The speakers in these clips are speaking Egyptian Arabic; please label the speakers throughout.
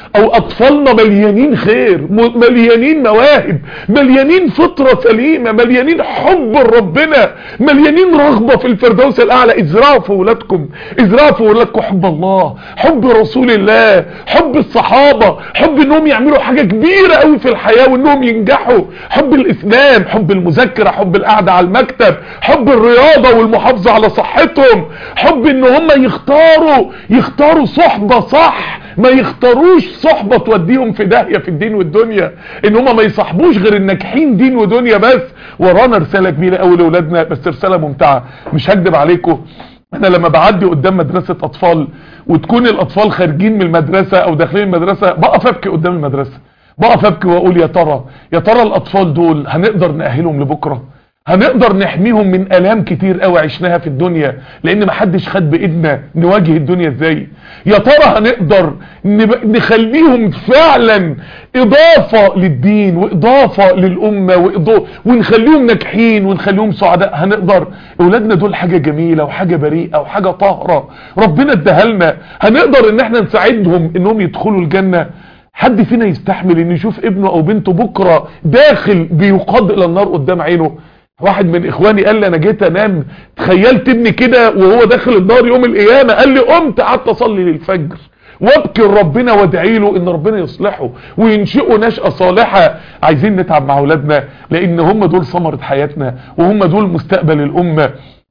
Speaker 1: او اطفالنا مليانين خير م- مليانين مواهب مليانين فطرة سليمة مليانين حب ربنا مليانين رغبة في الفردوس الاعلى ازرعوا في ولادكم ازرعوا في ولادكم حب الله حب رسول الله حب الصحابة حب انهم يعملوا حاجة كبيرة قوي في الحياة وانهم ينجحوا حب الاسلام حب المذاكرة حب القعدة على المكتب حب الرياضة والمحافظة على صحتهم حب ان هم يختاروا يختاروا صحبة صح ما يختاروش صحبة توديهم في داهية في الدين والدنيا ان هم ما يصاحبوش غير الناجحين دين ودنيا بس ورانا رسالة كبيرة قوي لاولادنا بس رسالة ممتعة مش هكدب عليكم انا لما بعدي قدام مدرسة اطفال وتكون الاطفال خارجين من المدرسة او داخلين المدرسة بقف ابكي قدام المدرسة بقف ابكي واقول يا ترى يا ترى الاطفال دول هنقدر نأهلهم لبكرة هنقدر نحميهم من الام كتير قوي عشناها في الدنيا لان محدش خد بايدنا نواجه الدنيا ازاي يا ترى هنقدر نب- نخليهم فعلا اضافة للدين واضافة للامة وإضافة ونخليهم ناجحين ونخليهم سعداء هنقدر اولادنا دول حاجة جميلة وحاجة بريئة وحاجة طاهرة ربنا اداها لنا هنقدر ان احنا نساعدهم انهم يدخلوا الجنة حد فينا يستحمل ان يشوف ابنه او بنته بكرة داخل بيقاد الى النار قدام عينه واحد من اخواني قال لي انا جيت انام تخيلت ابني كده وهو داخل النار يوم القيامة قال لي قمت قعدت اصلي للفجر وابكي لربنا وادعي له ان ربنا يصلحه وينشئه نشأة صالحة عايزين نتعب مع اولادنا لان هم دول ثمرة حياتنا وهم دول مستقبل الامة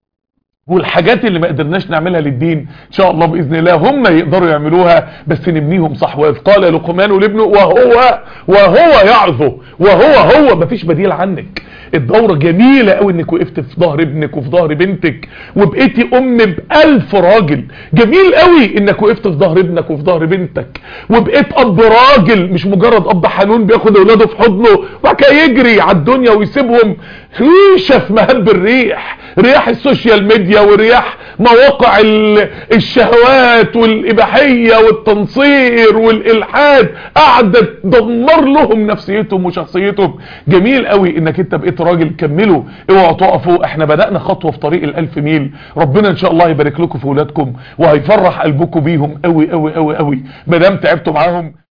Speaker 1: والحاجات اللي ما قدرناش نعملها للدين ان شاء الله باذن الله هم يقدروا يعملوها بس نبنيهم صح واذ قال لقمان لابنه وهو وهو يعظه وهو هو مفيش بديل عنك الدورة جميلة قوي انك وقفت في ظهر ابنك وفي ظهر بنتك وبقيتي ام بألف راجل جميل قوي انك وقفت في ظهر ابنك وفي ظهر بنتك وبقيت اب راجل مش مجرد اب حنون بياخد اولاده في حضنه وبعد كده يجري على الدنيا ويسيبهم ريشه في مهب الريح رياح السوشيال ميديا ورياح مواقع ال- الشهوات والإباحية والتنصير والإلحاد قاعدة تدمر لهم نفسيتهم وشخصيتهم جميل قوي انك انت بقيت راجل كملوا اوعوا تقفوا احنا بدأنا خطوة في طريق الالف ميل ربنا ان شاء الله يبارك لكم في ولادكم وهيفرح قلبكم بيهم قوي قوي قوي قوي مادام تعبتوا معاهم